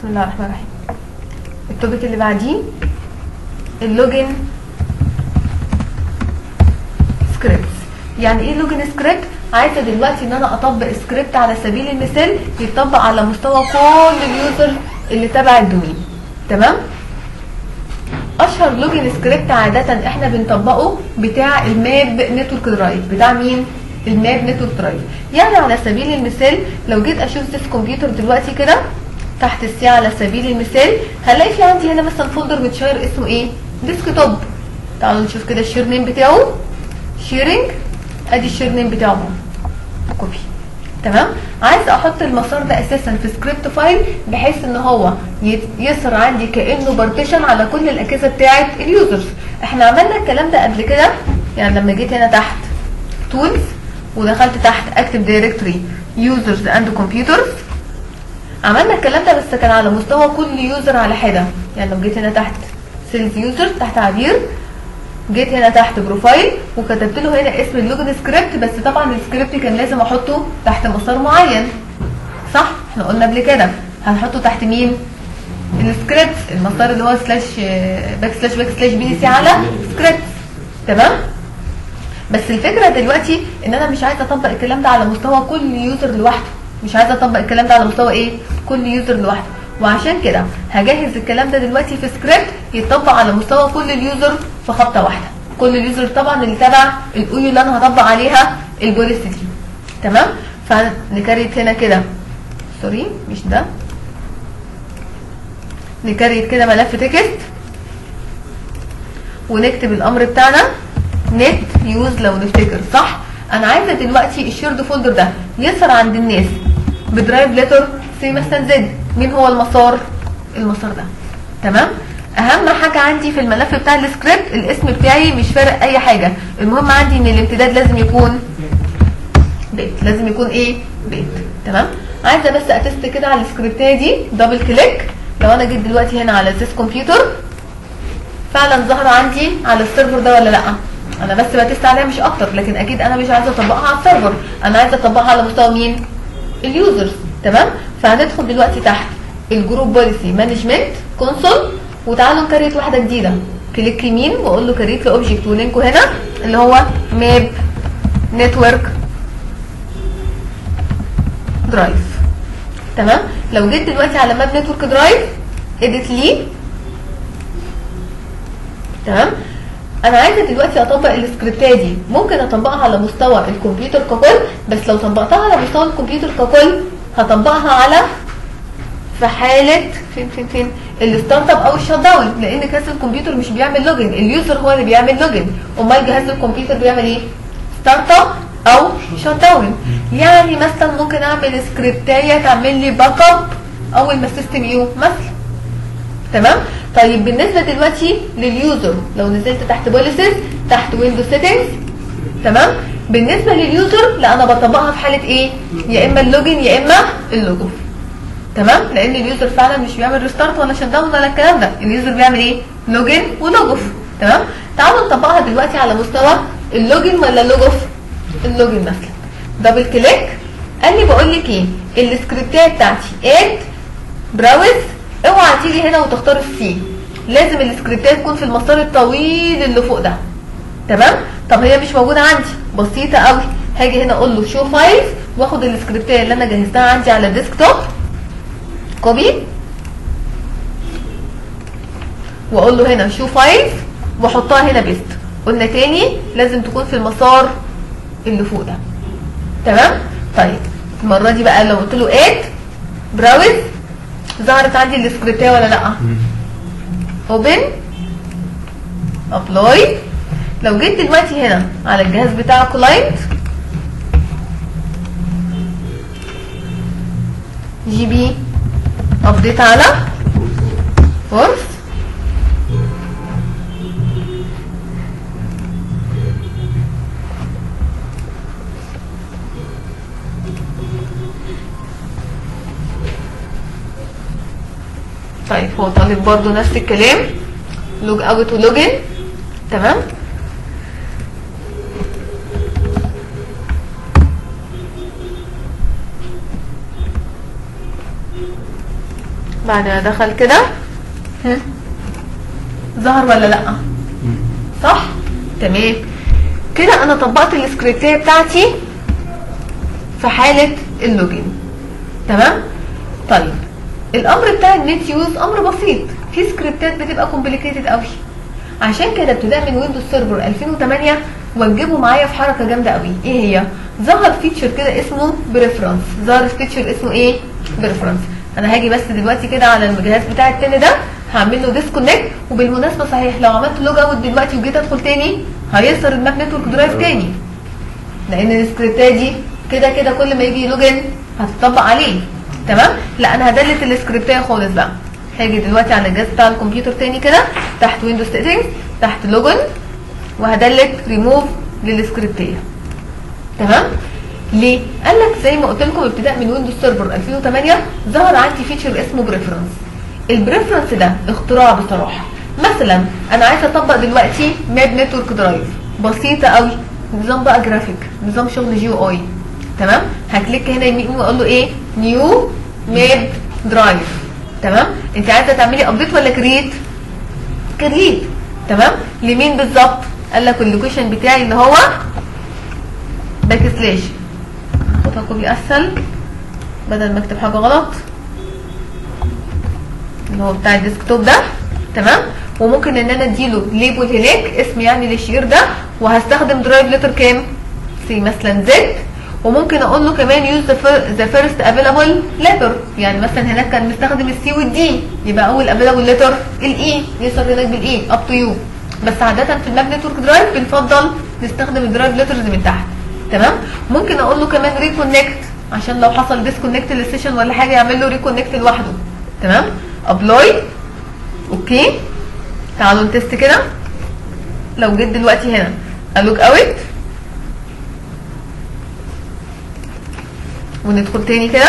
بسم الله الرحمن الرحيم التوبيك اللي بعديه اللوجن سكريبتس يعني ايه لوجن سكريبت عايزه دلوقتي ان انا اطبق سكريبت على سبيل المثال يتطبق على مستوى كل اليوزر اللي تبع الدومين تمام اشهر لوجن سكريبت عاده احنا بنطبقه بتاع الماب نتورك درايف بتاع مين الماب نتورك درايف يعني على سبيل المثال لو جيت اشوف ذس كمبيوتر دلوقتي كده تحت السي على سبيل المثال هلاقي في عندي هنا مثلا فولدر متشير اسمه ايه ديسك توب تعالوا نشوف كده الشير نيم بتاعه شيرنج ادي الشير نيم بتاعه اهو كوبي تمام عايز احط المسار ده اساسا في سكريبت فايل بحيث ان هو يت- يظهر عندي كانه بارتيشن على كل الاجهزه بتاعه اليوزرز احنا عملنا الكلام ده قبل كده يعني لما جيت هنا تحت تولز ودخلت تحت اكتف دايركتوري يوزرز اند كمبيوترز عملنا الكلام ده بس كان على مستوى كل يوزر على حده يعني لو جيت هنا تحت سيلز يوزر تحت عبير جيت هنا تحت بروفايل وكتبت له هنا اسم اللوجن سكريبت بس طبعا السكريبت كان لازم احطه تحت مسار معين صح احنا قلنا قبل كده هنحطه تحت مين السكريبت المسار اللي هو سلاش باك سلاش باك سلاش بي دي سي على سكريبت تمام بس الفكره دلوقتي ان انا مش عايزه اطبق الكلام ده على مستوى كل يوزر لوحده مش عايزه اطبق الكلام ده على مستوى ايه كل يوزر لوحده وعشان كده هجهز الكلام ده دلوقتي في سكريبت يتطبق على مستوى كل اليوزر في خبطه واحده كل اليوزر طبعا اللي تبع الاويو اللي انا هطبق عليها البوليسي دي تمام فنكريت هنا كده سوري مش ده نكريت كده ملف تكست ونكتب الامر بتاعنا نت يوز لو نفتكر صح انا عايزه دلوقتي الشيرد فولدر ده يظهر عند الناس بدرايف ليتر سي مثلا زد مين هو المسار المسار ده تمام اهم حاجه عندي في الملف بتاع السكريبت الاسم بتاعي مش فارق اي حاجه المهم عندي ان الامتداد لازم يكون بيت لازم يكون ايه بيت تمام عايزه بس اتست كده على السكريبتيه دي دبل كليك لو انا جيت دلوقتي هنا على ذيس كمبيوتر فعلا ظهر عندي على السيرفر ده ولا لا انا بس بتست عليها مش اكتر لكن اكيد انا مش عايزه اطبقها على السيرفر انا عايزه اطبقها على مستوى مين اليوزرز تمام فهندخل دلوقتي تحت الجروب بوليسي مانجمنت كونسول وتعالوا نكريت واحده جديده كليك يمين واقول له كريت لاوبجكت ولينكو هنا اللي هو ماب نتورك درايف تمام لو جيت دلوقتي على ماب نتورك درايف اديت لي تمام انا عايزه دلوقتي اطبق السكريبتات دي ممكن اطبقها على مستوى الكمبيوتر ككل بس لو طبقتها على مستوى الكمبيوتر ككل هطبقها على في حاله فين فين فين الستارت اب او الشت داون لان جهاز الكمبيوتر مش بيعمل لوجن اليوزر هو اللي بيعمل لوجن امال جهاز الكمبيوتر بيعمل ايه ستارت اب او شت داون يعني مثلا ممكن اعمل سكريبتايه تعمل لي باك اب اول ما السيستم يو مثلا تمام طيب بالنسبه دلوقتي لليوزر لو نزلت تحت بوليسز تحت ويندوز سيتنجز تمام بالنسبه لليوزر لا انا بطبقها في حاله ايه يا اما اللوجن يا اما اللوجو تمام لان اليوزر فعلا مش بيعمل ريستارت ولا شت داون ولا الكلام ده اليوزر بيعمل ايه لوجن ولوجوف تمام تعالوا نطبقها دلوقتي على مستوى اللوجن ولا اللوجوف اللوجن مثلا دبل كليك قال لي بقول لك ايه السكريبتات بتاعتي اد براوز اوعى تيجي هنا وتختار السي لازم السكريبتات تكون في المسار الطويل اللي فوق ده تمام طب هي مش موجوده عندي بسيطه قوي هاجي هنا اقول له شو فايلز واخد السكريبتات اللي انا جهزتها عندي على الديسكتوب كوبي واقول له هنا شو فايلز واحطها هنا بيست قلنا تاني لازم تكون في المسار اللي فوق ده تمام طيب المره دي بقى لو قلت له اد براوز ظهرت عندي السكريبتيه ولا لا اوبن ابلاي لو جيت دلوقتي هنا على الجهاز بتاع كلاينت جي بي ابديت على فورس طيب هو طالب برضو نفس الكلام لوج اوت ولوج ان تمام بعد ما دخل كده هم؟ ظهر ولا لا صح تمام كده انا طبقت السكريبتيه بتاعتي في حاله اللوجين تمام طيب الامر بتاع النت يوز امر بسيط في سكريبتات بتبقى كومبليكيتد قوي عشان كده ابتداء من ويندوز سيرفر 2008 وتجيبوا معايا في حركه جامده قوي ايه هي ظهر فيتشر كده اسمه بريفرنس ظهر فيتشر اسمه ايه بريفرنس انا هاجي بس دلوقتي كده على الجهاز بتاع التاني ده هعمل له ديسكونكت وبالمناسبه صحيح لو عملت لوج اوت دلوقتي وجيت ادخل تاني هيظهر الماب نتورك درايف تاني لان السكريبتات دي كده كده كل ما يجي لوجن هتطبق عليه تمام لا انا هدلت السكريبتيه خالص بقى هاجي دلوقتي على الجهاز بتاع الكمبيوتر تاني كده تحت ويندوز سيتنجز تحت لوجن وهدلت ريموف للسكريبتيه تمام ليه قال لك زي ما قلت لكم ابتداء من ويندوز سيرفر 2008 ظهر عندي فيتشر اسمه بريفرنس البريفرنس ده اختراع بصراحه مثلا انا عايزه اطبق دلوقتي ماب نتورك درايف بسيطه قوي نظام بقى جرافيك نظام شغل جي او اي تمام هكليك هنا يمين واقول له ايه نيو ماب درايف تمام انت عايزه تعملي ابديت ولا كريت كريت تمام لمين بالظبط قال لك اللوكيشن بتاعي اللي هو باك سلاش هاخدها كوبي اسهل بدل ما اكتب حاجه غلط اللي هو بتاع الديسكتوب ده تمام وممكن ان انا اديله ليبل هناك اسم يعني للشير ده وهستخدم درايف لتر كام سي مثلا زد وممكن اقول له كمان يوز ذا فيرست افيلابل لتر يعني مثلا هناك كان مستخدم السي والدي يبقى اول افيلابل لتر الاي يظهر هناك بالاي اب تو يو بس عاده في الماب نتورك درايف بنفضل نستخدم الدرايف لترز من تحت تمام ممكن اقول له كمان ريكونكت عشان لو حصل ديسكونكت للسيشن ولا حاجه يعمل له ريكونكت لوحده تمام ابلاي اوكي تعالوا نتست كده لو جيت دلوقتي هنا الوج اوت وندخل تاني كده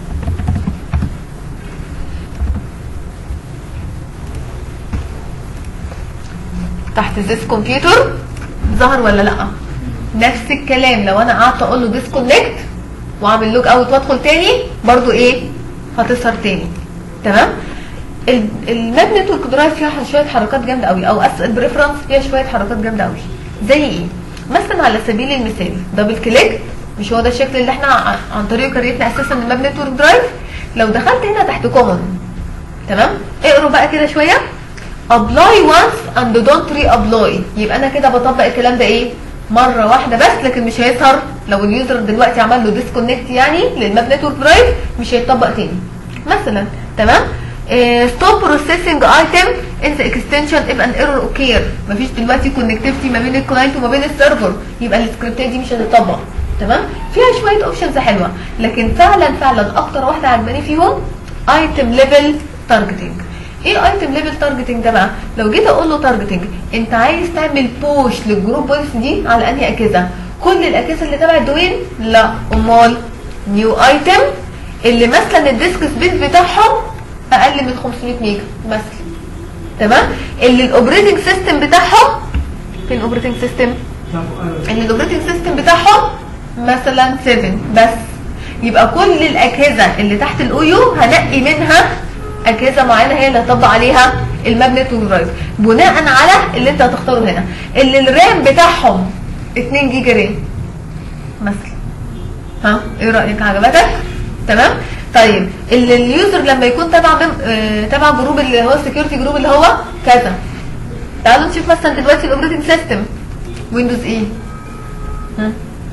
تحت ذيس كمبيوتر ظهر ولا لا نفس الكلام لو انا قعدت اقول له ديسكونكت واعمل لوج اوت وادخل تاني برضو ايه هتظهر تاني تمام ال- الماب نتورك درايف فيها شويه حركات جامده قوي او اس البريفرنس فيها شويه حركات جامده قوي زي ايه مثلا على سبيل المثال دبل كليك مش هو ده الشكل اللي احنا ع- عن طريقه كريتنا اساسا الماب نتورك درايف لو دخلت هنا تحت كومن تمام اقروا بقى كده شويه ابلاي وانس اند دونت ري ابلاي يبقى انا كده بطبق الكلام ده ايه مره واحده بس لكن مش هيظهر لو اليوزر دلوقتي عمل له ديسكونكت يعني للماب نتورك درايف مش هيتطبق تاني مثلا تمام ستوب بروسيسنج ايتم ان ذا اكستنشن اف ان ايرور اوكير مفيش دلوقتي كونكتيفيتي ما بين الكلاينت وما بين السيرفر يبقى السكريبتات دي مش هتطبق تمام فيها شويه اوبشنز حلوه لكن فعلا فعلا اكتر واحده عجباني فيهم ايتم ليفل تارجتنج ايه ايتم ليفل تارجتنج ده بقى لو جيت اقول له تارجتنج انت عايز تعمل بوش للجروب بوينتس دي على انهي اجهزه كل الاجهزه اللي تبع الدوين لا امال نيو ايتم اللي مثلا الديسك سبيس بتاعهم اقل من 500 ميجا مثلا تمام اللي الاوبريتنج سيستم بتاعهم فين الاوبريتنج سيستم اللي الاوبريتنج سيستم بتاعهم مثلا 7 بس يبقى كل الاجهزه اللي تحت الاويو هنقي منها اجهزه معينه هي اللي هطبق عليها المابنت والدرايف بناء على اللي انت هتختاره هنا اللي الرام بتاعهم 2 جيجا رام مثلا ها ايه رايك عجبتك تمام طيب اللي اليوزر لما يكون تبع مم... آه... تبع جروب اللي هو السكيورتي جروب اللي هو كذا تعالوا نشوف مثلا دلوقتي الاوبريتنج سيستم ويندوز ايه ها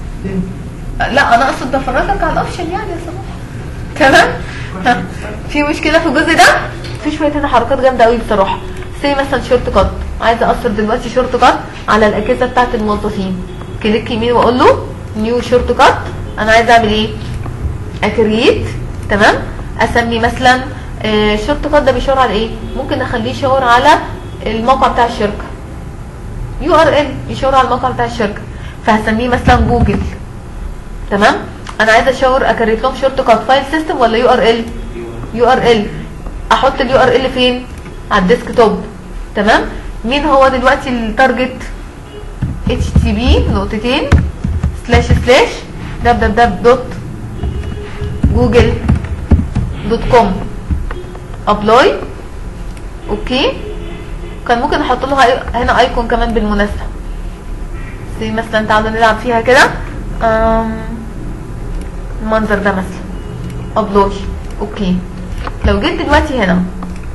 لا انا اقصد بفرجك على الاوبشن يعني يا صباح تمام ها. في مشكله في الجزء ده في شويه هنا حركات جامده قوي بصراحه زي مثلا شورت كات عايزه اقصر دلوقتي شورت كات على الاجهزه بتاعه الموظفين كليك يمين واقول له نيو شورت كات انا عايزه اعمل ايه اكريت تمام اسمي مثلا آه، الشورت كات ده بيشاور على ايه ممكن اخليه يشاور على الموقع بتاع الشركه يو ار ال يشاور على الموقع بتاع الشركه فهسميه مثلا جوجل تمام انا عايزه اشاور اكريت لهم شورت كات فايل سيستم ولا يو ار ال يو ار ال احط اليو ار ال فين على الديسك توب تمام مين هو دلوقتي التارجت اتش تي بي نقطتين سلاش سلاش دب دب دب دوت جوجل دوت كوم ابلاي اوكي كان ممكن احط له هاي- هنا ايكون كمان بالمناسبه زي مثلا تعالوا نلعب فيها كده أم، المنظر ده مثلا ابلاي اوكي لو جيت دلوقتي هنا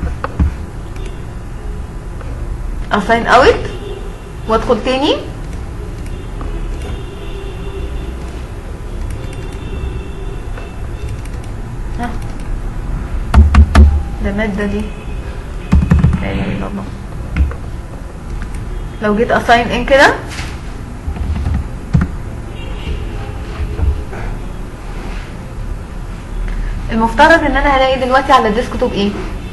اساين اوت وادخل تاني ها. ده مادة دي لا اله الا الله لو جيت اساين ان كده المفترض ان انا هلاقي دلوقتي على الديسكتوب ايه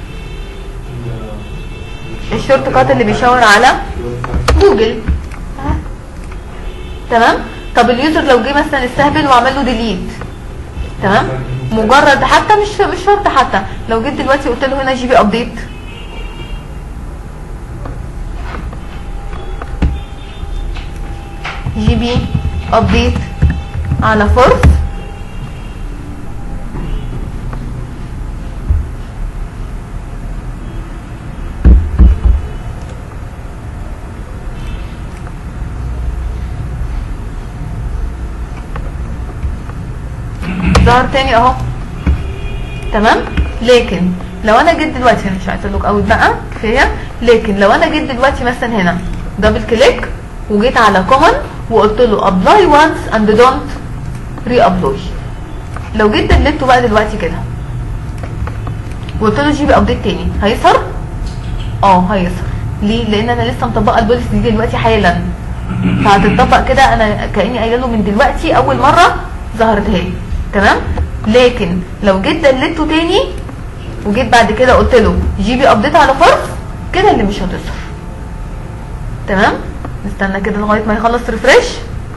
الشورت كات اللي بيشاور على جوجل ها. تمام طب اليوزر لو جه مثلا استهبل وعمل له ديليت تمام مجرد حتى مش مش شرط حتى لو جيت دلوقتي قلت له هنا جي بي ابديت جي بي ابديت على فورس ظهر تاني اهو تمام لكن لو انا جيت دلوقتي انا مش عايزه لوك اوت بقى كفايه لكن لو انا جيت دلوقتي مثلا هنا دبل كليك وجيت على كومن وقلت له ابلاي وانس اند دونت ري ابلاي لو جيت دلته بقى دلوقتي كده وقلت له جيب ابديت تاني هيظهر اه هيظهر ليه لان انا لسه مطبقه البوليسي دي دلوقتي حالا فهتطبق كده انا كاني قايله له من دلوقتي اول مره ظهرت اهي تمام لكن لو جيت دلته تاني وجيت بعد كده قلت له جي بي ابديت على فرض كده اللي مش هتظهر تمام نستنى كده لغايه ما يخلص ريفريش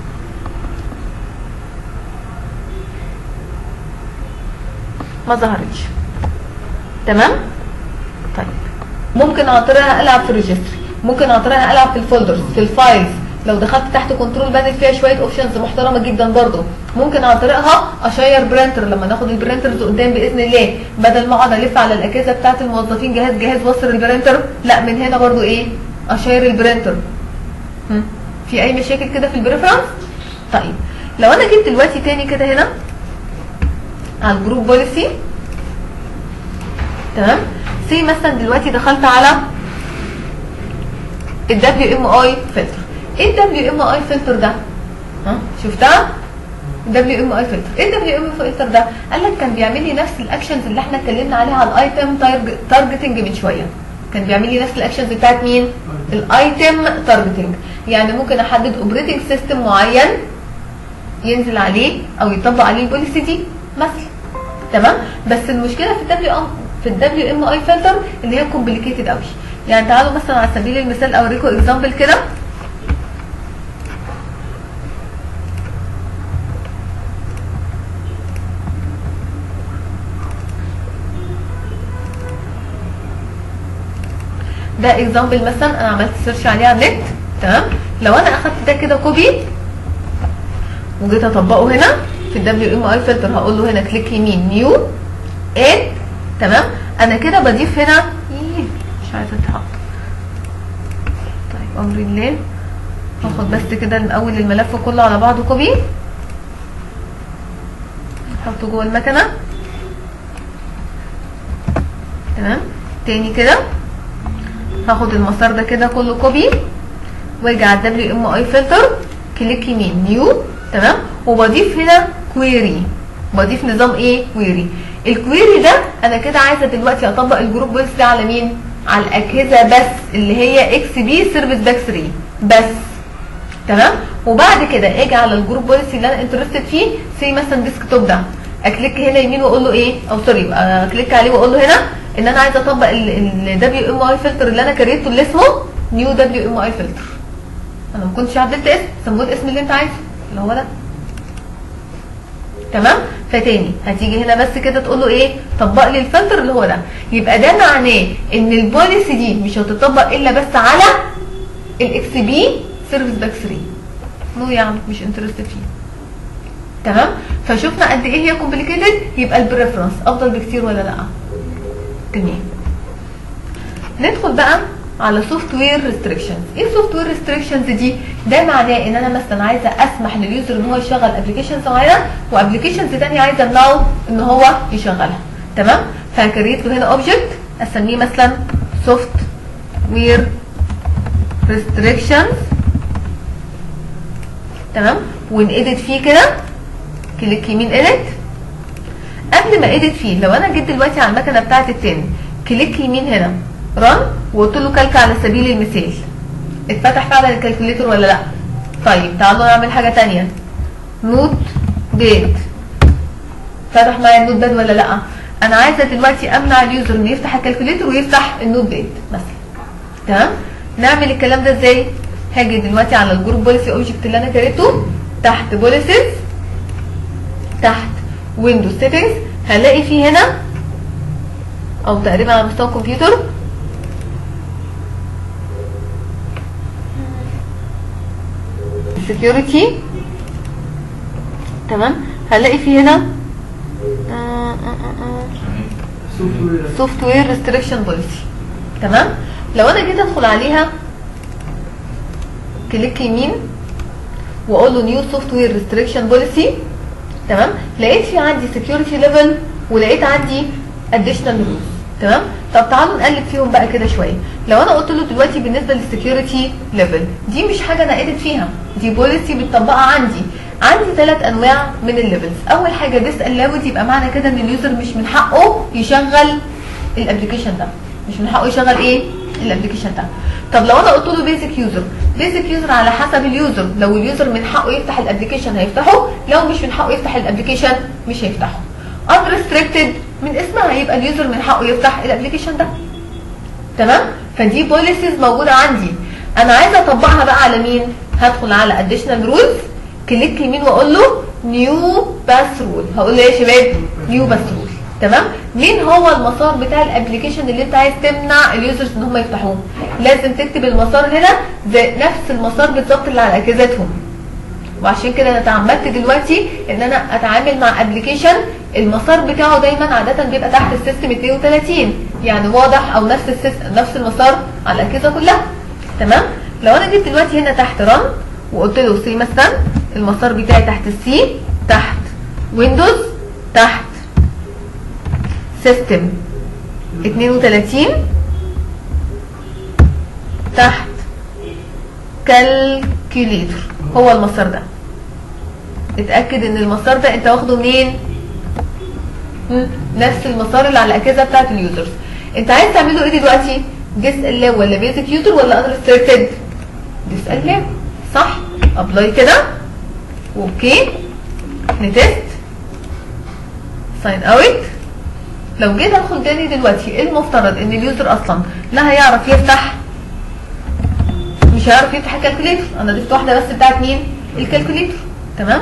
ما ظهرتش تمام طيب ممكن عن طريقها العب في الريجستري ممكن عن طريقها العب في الفولدرز في الفايلز لو دخلت تحت كنترول بانل فيها شويه اوبشنز محترمه جدا برضو ممكن عن طريقها اشير برينتر لما ناخد البرينترز قدام باذن الله بدل ما اقعد الف على الاجهزه بتاعه الموظفين جهاز جهاز وصل البرينتر لا من هنا برضو ايه اشير البرينتر هم؟ في اي مشاكل كده في البريفرنس طيب لو انا جيت دلوقتي تاني كده هنا على الجروب بوليسي تمام سي مثلا دلوقتي دخلت على ال WMI فلتر ايه ال WMI فلتر ده ها شفتها WMI فلتر ايه ال WMI فلتر ده قال لك كان بيعمل لي نفس الاكشنز اللي احنا اتكلمنا عليها على الايتم تارجتنج من شويه كان بيعمل لي نفس الاكشنز بتاعت مين الايتم تارجتنج يعني ممكن احدد اوبريتنج سيستم معين ينزل عليه او يطبق عليه البوليسي دي مثلا تمام بس المشكله في الدبليو ام في الدبليو ام اي فلتر ان هي كومبليكيتد قوي يعني تعالوا مثلا على سبيل المثال اوريكم اكزامبل كده ده اكزامبل مثلا انا عملت سيرش عليه على النت تمام لو انا اخدت ده كده كوبي وجيت اطبقه هنا في الدبليو ام اي فلتر هقول له هنا كليك يمين نيو اد تمام انا كده بضيف هنا إيه مش عايزه اتحط طيب امر الله هاخد بس كده الاول الملف كله على بعضه كوبي احطه جوه المكنه تمام تاني كده هاخد المسار ده كده كله كوبي واجي على الدبليو ام اي فلتر كليك يمين نيو تمام وبضيف هنا كويري بضيف نظام ايه كويري الكويري ده انا كده عايزه دلوقتي اطبق الجروب بوليس ده على مين على الاجهزه بس اللي هي اكس بي سيرفيس باك 3 بس تمام وبعد كده اجي على الجروب بوليس اللي انا انترستد فيه سي مثلا ديسكتوب ده اكليك هنا يمين واقول له ايه او سوري اكليك عليه واقول له هنا ان انا عايزه اطبق الدبليو ام اي فلتر اللي انا كريته اللي اسمه نيو دبليو ام اي فلتر انا ما كنتش عدلت اسم سموه الاسم اللي انت عايزه اللي هو ده تمام فتاني هتيجي هنا بس كده تقول له ايه طبق لي الفلتر اللي هو ده يبقى ده معناه ان البوليسي دي مش هتطبق الا بس على الاكس بي سيرفيس باك 3 نو يا عم مش انترستد فيه تمام فشفنا قد ايه هي كومبليكيتد يبقى البريفرنس افضل بكتير ولا لا تمام ندخل بقى على سوفت وير ريستريكشنز ايه السوفت وير ريستريكشنز دي ده معناه ان انا مثلا عايزه اسمح لليوزر ان هو يشغل ابلكيشنز معينه وابلكيشنز ثانيه عايزه امنعه ان هو يشغلها تمام فهكريت له هنا اوبجكت اسميه مثلا سوفت وير ريستريكشنز تمام ونأدت فيه كده كليك يمين اديت قبل ما اديت فيه لو انا جيت دلوقتي على المكنه بتاعت التاني كليك يمين هنا ران وقلت له كالك على سبيل المثال اتفتح فعلا الكالكوليتر ولا لا طيب تعالوا نعمل حاجه تانية نوت باد فتح معايا النوت باد ولا لا انا عايزه دلوقتي امنع اليوزر انه يفتح الكالكوليتر ويفتح النوت باد مثلا تمام نعمل الكلام ده ازاي هاجي دلوقتي على الجروب بوليسي اوبجكت اللي انا كريته تحت بوليسيز تحت ويندوز سيتنجز هلاقي فيه هنا او تقريبا على مستوى الكمبيوتر security تمام هنلاقي فيه هنا سوفت وير ريستريكشن بوليسي تمام لو انا جيت ادخل عليها كليك يمين واقول له نيو سوفت وير ريستريكشن بوليسي تمام لقيت في عندي سكيورتي ليفل ولقيت عندي اديشنال رولز تمام طب تعالوا نقلب فيهم بقى كده شويه لو انا قلت له دلوقتي بالنسبه للسكيورتي ليفل دي مش حاجه انا قايلت فيها دي بوليسي متطبقه عندي عندي ثلاث انواع من الليفلز اول حاجه ديس الاود يبقى معنى كده ان اليوزر مش من حقه يشغل الابلكيشن ده مش من حقه يشغل ايه الابلكيشن ده طب لو انا قلت له بيزك يوزر بيزك يوزر على حسب اليوزر لو اليوزر من حقه يفتح الابلكيشن هيفتحه لو مش من حقه يفتح الابلكيشن مش هيفتحه unrestricted من اسمها هيبقى اليوزر من حقه يفتح الابلكيشن ده تمام فدي بوليسيز موجوده عندي انا عايزه اطبقها بقى على مين هدخل على additional rules كليك يمين واقول له نيو باس رول هقول له ايه يا شباب نيو باس رول تمام مين هو المسار بتاع الابلكيشن اللي انت عايز تمنع اليوزرز ان هم يفتحوه لازم تكتب المسار هنا زي نفس المسار بالظبط اللي على اجهزتهم وعشان كده انا اتعمدت دلوقتي ان انا اتعامل مع ابلكيشن المسار بتاعه دايما عاده بيبقى تحت السيستم 32 يعني واضح او نفس السيستم نفس المسار على الاجهزه كلها تمام لو انا جيت دلوقتي هنا تحت رن وقلت له سي مثلا المسار بتاعي تحت السي تحت ويندوز تحت سيستم 32 تحت كالكوليتر هو المسار ده اتاكد ان المسار ده انت واخده منين مم، نفس المسار اللي على الاجهزه بتاعت اليوزرز انت عايز تعمله ايه دلوقتي ديس الاو ولا بيزك يوزر ولا انريستريكتد ديس الاو صح ابلاي كده اوكي نتست ساين اوت لو جيت ادخل تاني دلوقتي المفترض ان اليوزر اصلا لا هيعرف يفتح مش هيعرف يفتح الكالكوليتر انا ضفت واحده بس بتاعت مين الكالكوليتر تمام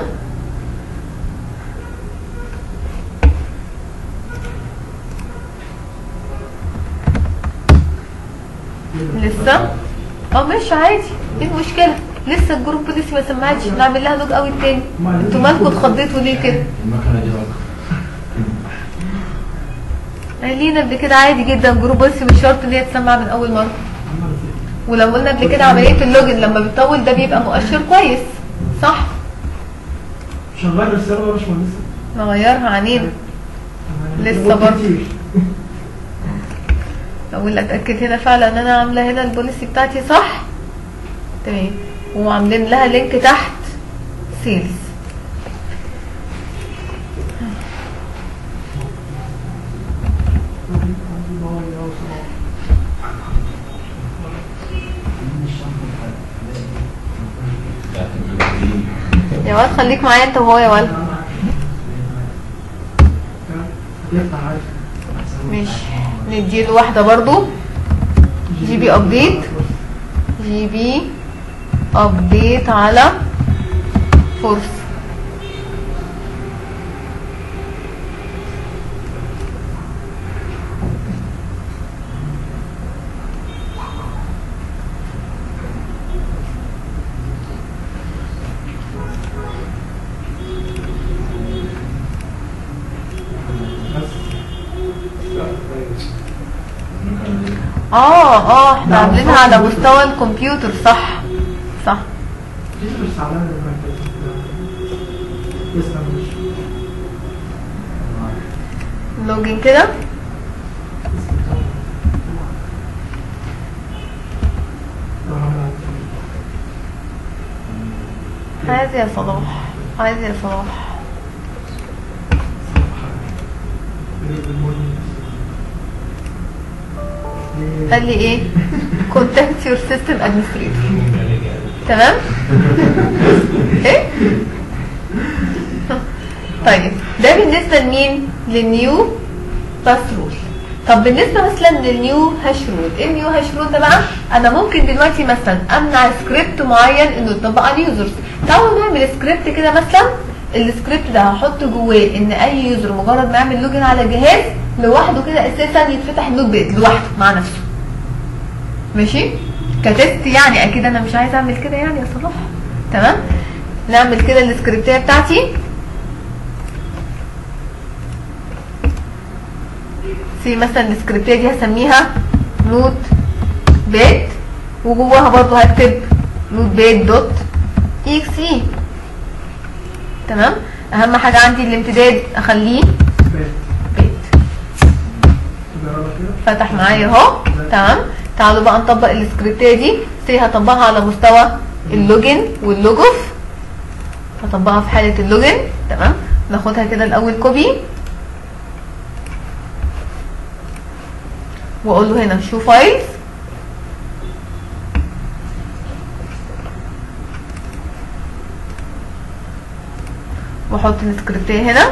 لسه اه ماشي عادي ايه المشكله لسه الجروب بوليسي ما سمعتش نعمل لها لوج اوت تاني انتوا مالكم اتخضيتوا ليه كده المكنه دي غلط قايلين قبل كده عادي جدا جروب بوليسي مش شرط ان هي تسمع من اول مره ولو قلنا قبل كده عمليه اللوجن لما بتطول ده بيبقى مؤشر كويس صح شغال السيرفر مش مهندس نغيرها عنينا لسه برضه. اقول اتاكد هنا فعلا ان انا عامله هنا البوليسي بتاعتي صح تمام وعاملين لها لينك تحت سيلز يا واد خليك معايا انت وهو يا ولد يفتح عادي ماشي نديله واحده برضو جي بي ابديت جي بي ابديت على فورس بس لا كويس اه اه احنا ده على عاملينها على مستوى مستوى الكمبيوتر صح صح دي مش على المركز لسه مش لوجين كده لو عملت عايز يا صلاح عايز يا صلاح صفحة ريد المورنينج قال لي ايه contact your system administrator تمام ايه طيب ده بالنسبه لمين للنيو باس رول طب بالنسبه مثلا للنيو هاش رول ايه النيو هاش رول ده بقى انا ممكن دلوقتي مثلا امنع سكريبت معين انه يطبق على اليوزرز تعالوا نعمل سكريبت كده مثلا السكريبت ده هحط جواه ان اي يوزر مجرد ما يعمل لوجن على جهاز لوحده كده اساسا يتفتح النوت بيت لوحده مع نفسه ماشي كتست يعني اكيد انا مش عايزه اعمل كده يعني يا صلاح تمام نعمل كده السكريبتيه بتاعتي في مثلا السكريبتيه دي هسميها نوت بيت وجواها برضو هكتب نوت بيت دوت اكس اي تمام اهم حاجه عندي الامتداد اخليه بيت بيت تجربها كده فتح معايا اهو تمام تعالوا بقى نطبق السكريبتيه دي سي هطبقها على مستوى اللوجن واللوجوف هطبقها في حاله اللوجن تمام ناخدها كده الاول كوبي واقول له هنا شو فايلز واحط السكريبتيه هنا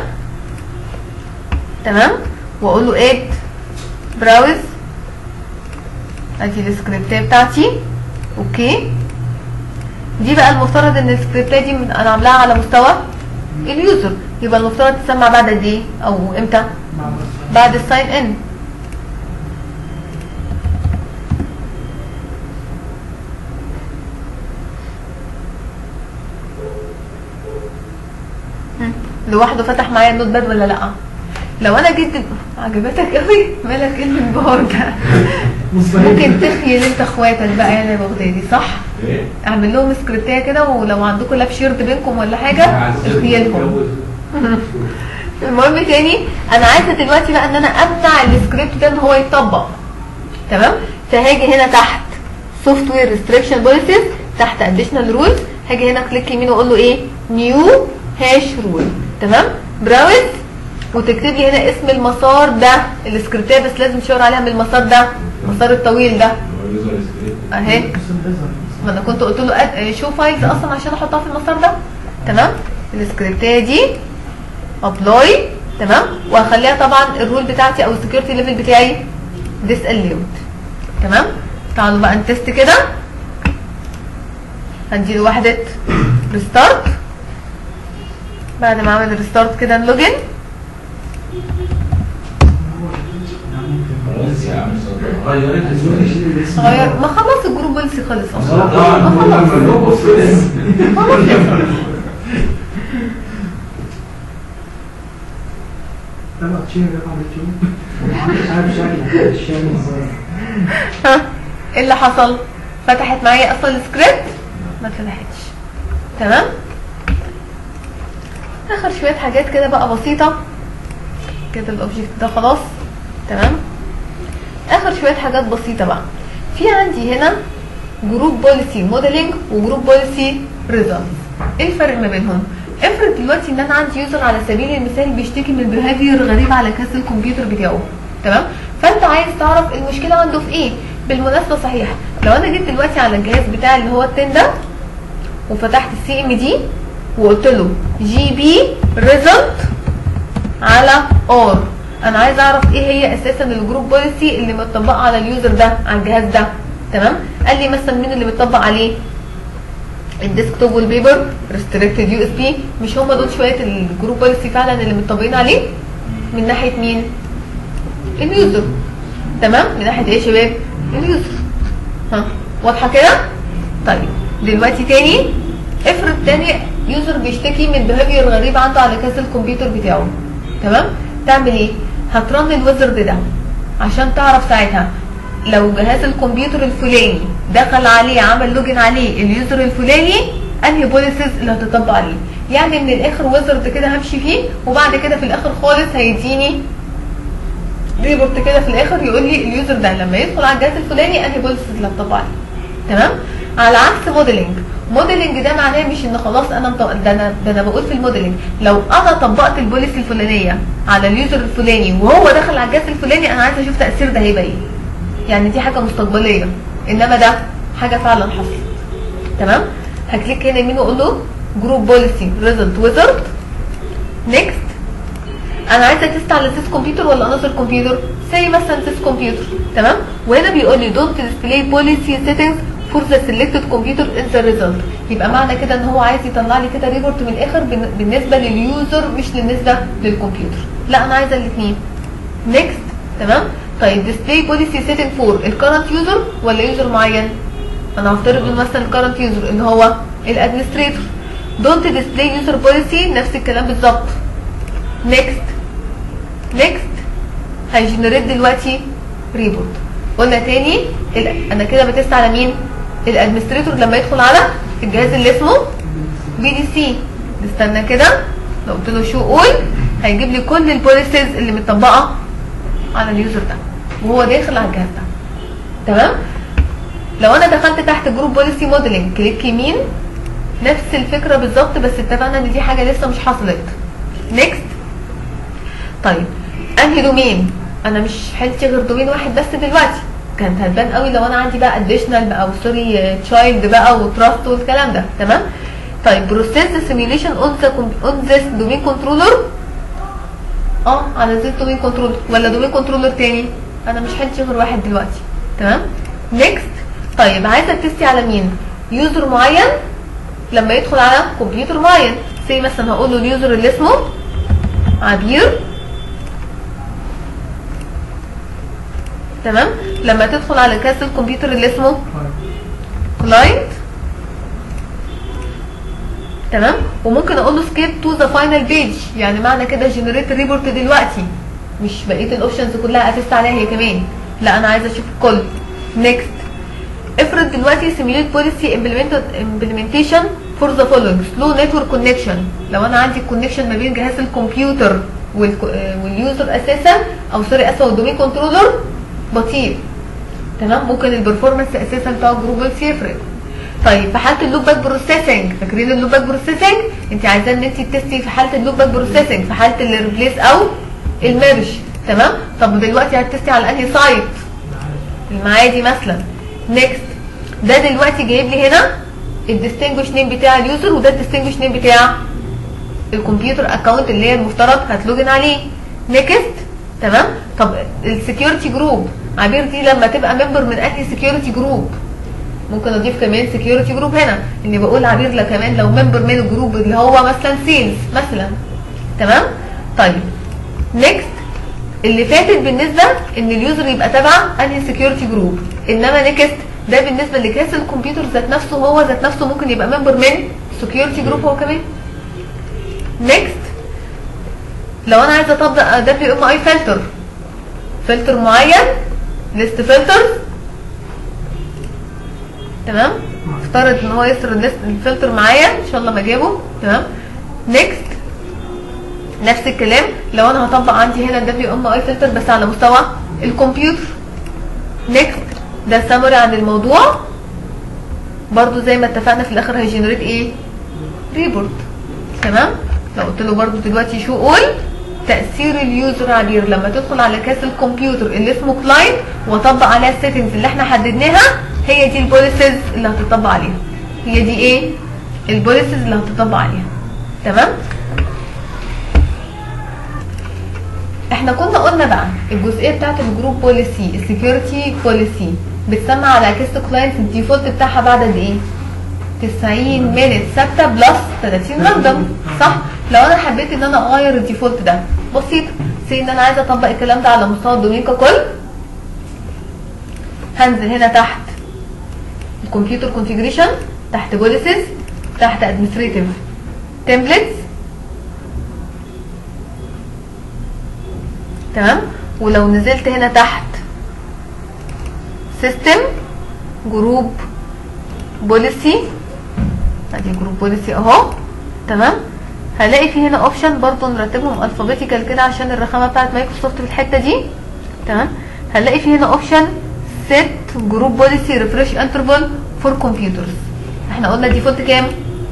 تمام واقول له اد براوز ادي السكريبتيه بتاعتي اوكي دي بقى المفترض ان السكريبتيه دي من- انا عاملاها على مستوى اليوزر يبقى المفترض تسمع بعد قد ايه او امتى مع نفسها بعد الساين ان لوحده فتح معايا النوت باد ولا لا لو انا جيت عجبتك قوي مالك ايه الانبهار ده ممكن تخيل انت اخواتك بقى يعني يا بغدادي صح ايه؟ اعمل لهم سكريبتيه كده ولو عندكم لاب شيرت بينكم ولا حاجه اخيلهم المهم تاني انا عايزه دلوقتي بقى ان انا امنع السكريبت ده ان هو يتطبق تمام فهاجي هنا تحت سوفت وير ريستريكشن بوليسيز تحت اديشنال رولز هاجي هنا كليك يمين واقول له ايه نيو هاش رول تمام براوز وتكتب لي هنا اسم المسار ده السكريبتيه بس لازم تشاور عليها من المسار ده المسار الطويل ده اهي اسم بيظهر ما انا كنت قلت له أد... شو فايلز اصلا عشان احطها في المسار ده تمام السكريبتيه دي ابلاي تمام وهخليها طبعا الرول بتاعتي او السكيورتي ليفل بتاعي ديس اليوت تمام تعالوا بقى نتست كده هدي له واحده ريستارت بعد ما اعمل ريستارت كده نلوجن خلاص يا عم صدق غيرت الاسم غير ما خلاص الجروب بولسي خلص اصلا طبعا ما خلاص خلاص تبع تشير على اليوتيوب عارف شكلك الشام ازاي ها ايه اللي حصل فتحت معايا اصلا السكريبت ما اتفتحتش تمام اخر شويه حاجات كده بقى بسيطه كده الاوبجكت ده خلاص تمام اخر شويه حاجات بسيطه بقى في عندي هنا جروب بوليسي موديلنج وجروب بوليسي ريزلتس ايه الفرق ما بينهم افرض دلوقتي ان انا عندي يوزر على سبيل المثال بيشتكي من بيهافير غريب على كاس الكمبيوتر بتاعه تمام فانت عايز تعرف المشكله عنده في ايه بالمناسبه صحيح لو انا جيت دلوقتي على الجهاز بتاعي اللي هو التن ده وفتحت السي ام دي وقلت له جي بي ريزلت على ار انا عايز اعرف ايه هي اساسا الجروب بوليسي اللي متطبقه على اليوزر ده على الجهاز ده تمام قال لي مثلا مين اللي متطبق عليه الديسكتوب والبيبر ريستريكتد يو اس بي مش هم دول شويه الجروب بوليسي فعلا اللي متطبقين عليه من ناحيه مين اليوزر تمام من ناحيه ايه يا شباب اليوزر ها واضحه كده طيب دلوقتي تاني افرض تاني يوزر بيشتكي من بيهافير غريب عنده على كاس الكمبيوتر بتاعه تمام تعمل ايه هترن الويزرد ده عشان تعرف ساعتها لو جهاز الكمبيوتر الفلاني دخل عليه عمل لوجن عليه اليوزر الفلاني انهي بوليسز اللي هتطبق عليه يعني من الاخر ويزرد كده همشي فيه وبعد كده في الاخر خالص هيديني ريبورت كده في الاخر يقول لي اليوزر ده لما يدخل على الجهاز الفلاني انهي بوليسز اللي هتطبق عليه تمام على عكس موديلنج موديلنج ده معناه مش ان خلاص انا مط... ده انا ده انا بقول في الموديلنج لو انا طبقت البوليسي الفلانيه على اليوزر الفلاني وهو دخل على الجهاز الفلاني انا عايزه اشوف تاثير ده هيبقى ايه يعني دي حاجه مستقبليه انما ده حاجه فعلا حصلت تمام هكليك هنا يمين واقول له جروب بوليسي ريزلت ويزرد نيكست انا عايزه تيست على سيس كمبيوتر ولا انذر كمبيوتر زي مثلا سيس كمبيوتر تمام وهنا بيقول لي دونت ديسبلاي بوليسي سيتنجز فور ذا سيلكتد كمبيوتر ان ذا ريزلت يبقى معنى كده ان هو عايز يطلع لي كده ريبورت من الاخر بن- بالنسبه لليوزر مش بالنسبه للكمبيوتر لا انا عايزه الاثنين نيكست تمام طيب ديسبلاي بوليسي سيتنج فور الكرنت يوزر ولا يوزر معين انا هفترض ان مثلا الكرنت يوزر اللي هو الادمنستريتور دونت ديسبلاي يوزر بوليسي نفس الكلام بالظبط نيكست نيكست هيجنريت دلوقتي ريبورت قلنا تاني ال- انا كده بتست على مين الادمنستريتور لما يدخل على الجهاز اللي اسمه بي دي سي نستنى كده لو قلت له شو اول هيجيب لي كل البوليسيز اللي متطبقه على اليوزر ده وهو داخل على الجهاز ده تمام لو انا دخلت تحت جروب بوليسي موديلنج كليك يمين نفس الفكره بالظبط بس اتفقنا ان دي حاجه لسه مش حصلت نيكست طيب انهي دومين انا مش حلتي غير دومين واحد بس دلوقتي كانت هتبان قوي لو انا عندي بقى اديشنال بقى وسوري تشايلد بقى وتراست والكلام ده تمام طيب بروسيس سيميوليشن اون ذا اون ذس دومين كنترولر اه على ذس دومين كنترولر ولا دومين كنترولر تاني انا مش حلتي غير واحد دلوقتي تمام نيكست طيب عايزه تستي على مين يوزر معين لما يدخل على كمبيوتر معين زي مثلا هقول له اليوزر اللي اسمه عبير تمام لما تدخل على كاس الكمبيوتر اللي اسمه كلاينت تمام وممكن اقول له سكيب تو ذا فاينل بيج يعني معنى كده جنريت ريبورت دلوقتي مش بقيه الاوبشنز كلها اتست عليها هي كمان لا انا عايزه اشوف الكل نيكست افرض دلوقتي سيميوليت بوليسي امبلمنتيشن فور ذا فولوينج سلو نتورك كونكشن لو انا عندي كونكشن ما بين جهاز الكمبيوتر والك- آه، واليوزر اساسا او سوري اسفه والدومين كنترولر بطيء تمام ممكن البرفورمانس اساسا بتاع الجروب بوليسي يفرق طيب في حاله اللوب باك بروسيسنج فاكرين اللوب باك بروسيسنج انت عايزاه ان انت تستي في حاله اللوب باك بروسيسنج في حاله الريبليس او الميرج تمام طب دلوقتي هتستي على انهي سايت المعادي مثلا نيكست ده دلوقتي جايب لي هنا الديستنجوش نيم بتاع اليوزر وده الديستنجوش نيم بتاع الكمبيوتر اكونت اللي هي المفترض هتلوجن عليه نيكست تمام طب السكيورتي جروب عبير دي لما تبقى ممبر من انهي سكيورتي جروب ممكن اضيف كمان سكيورتي جروب هنا اني بقول عبير لا كمان لو ممبر من الجروب اللي هو مثلا سيلز مثلا تمام طيب نيكست اللي فاتت بالنسبه ان اليوزر يبقى تبع انهي سكيورتي جروب انما نيكست ده بالنسبه لكاس الكمبيوتر ذات نفسه هو ذات نفسه ممكن يبقى ممبر من سكيورتي جروب هو كمان نيكست لو انا عايزه اطبق دبليو ام اي فلتر فلتر معين ليست فلتر تمام افترض ان هو يسر الليست الفلتر معايا ان شاء الله ما اجيبه تمام نيكست نفس الكلام لو انا هطبق عندي هنا الدبليو ام اي فلتر بس على مستوى الكمبيوتر نيكست ده سامري عن الموضوع برضو زي ما اتفقنا في الاخر هيجنريت ايه ريبورت تمام لو قلت له برضو دلوقتي شو قول تاثير اليوزر عبير لما تدخل على كاس الكمبيوتر اللي اسمه كلاينت واطبق عليها السيتنجز اللي احنا حددناها هي دي البوليسز اللي هتطبق عليها هي دي ايه البوليسز اللي هتطبق عليها تمام احنا كنا قلنا بقى الجزئيه بتاعت الجروب بوليسي السكيورتي بوليسي بتسمى على كيست كلاينت الديفولت بتاعها بعد قد ايه 90 مينت ثابته بلس 30 راندوم صح لو انا حبيت ان انا اغير الديفولت ده بسيط سي ان انا عايزه اطبق الكلام ده على مستوى الدومين ككل هنزل هنا تحت الكمبيوتر كونفيجريشن تحت بوليسز تحت ادمنستريتيف تمبلتس تمام ولو نزلت هنا تحت سيستم جروب بوليسي ادي جروب بوليسي اهو تمام هلاقي في هنا اوبشن برضو نرتبهم الفابيتيكال كده عشان الرخامه بتاعت مايكروسوفت في الحته دي تمام هنلاقي في هنا اوبشن سيت جروب بوليسي ريفرش انترفال فور كمبيوترز احنا قلنا ديفولت كام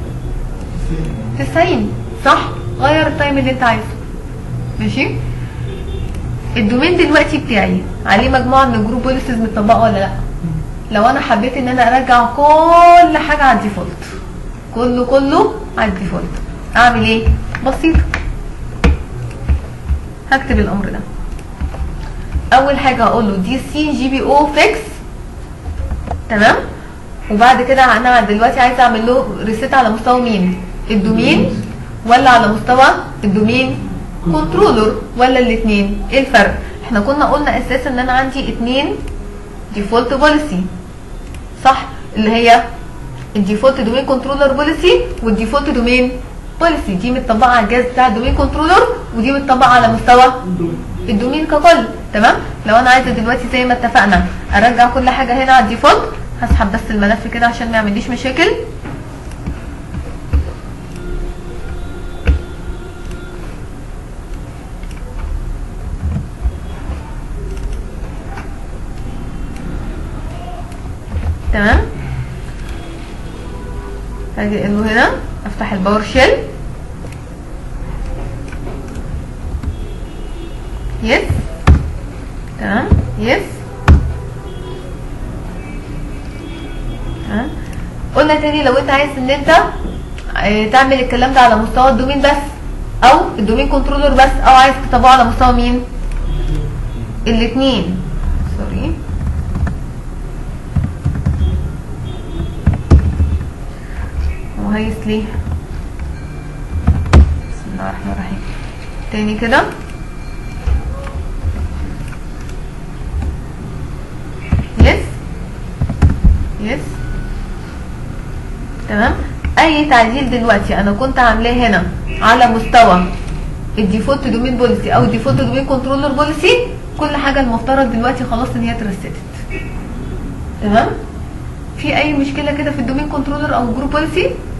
90 صح غير التايم اللي انت عايزه ماشي الدومين دلوقتي بتاعي عليه مجموعه من الجروب بوليسيز متطبقه ولا لا لو انا حبيت ان انا ارجع كل حاجه على الديفولت كله كله على الديفولت اعمل ايه بسيط هكتب الامر ده اول حاجه هقول له دي سي جي بي او فيكس تمام وبعد كده انا دلوقتي عايزه اعمل له ريسيت على مستوى مين الدومين ولا على مستوى الدومين كنترولر ولا الاثنين ايه الفرق احنا كنا قلنا اساسا ان انا عندي اتنين ديفولت بوليسي صح اللي هي الديفولت دومين كنترولر بوليسي والديفولت دومين بوليسي دي متطبقه على الجهاز بتاع الدومين كنترولر ودي متطبقه على مستوى الدومين ككل تمام لو انا عايزه دلوقتي زي ما اتفقنا ارجع كل حاجه هنا على الديفولت هسحب بس الملف كده عشان ما يعمليش مشاكل تمام هاجي انه هنا افتح الباور شيل يس تمام يس تمام قلنا تاني لو انت عايز ان انت اه، تعمل الكلام ده على مستوى الدومين بس او الدومين كنترولر بس او عايز تطبقه على مستوى مين الاثنين سوري وهيس ليه بسم الله الرحمن الرحيم تاني كده يس يس تمام اي تعديل دلوقتي انا كنت عاملاه هنا على مستوى الديفولت دومين بوليسي او الديفولت دومين كنترولر بوليسي كل حاجه المفترض دلوقتي خلاص ان هي اترستت تمام في اي مشكله كده في الدومين كنترولر او الجروب بوليسي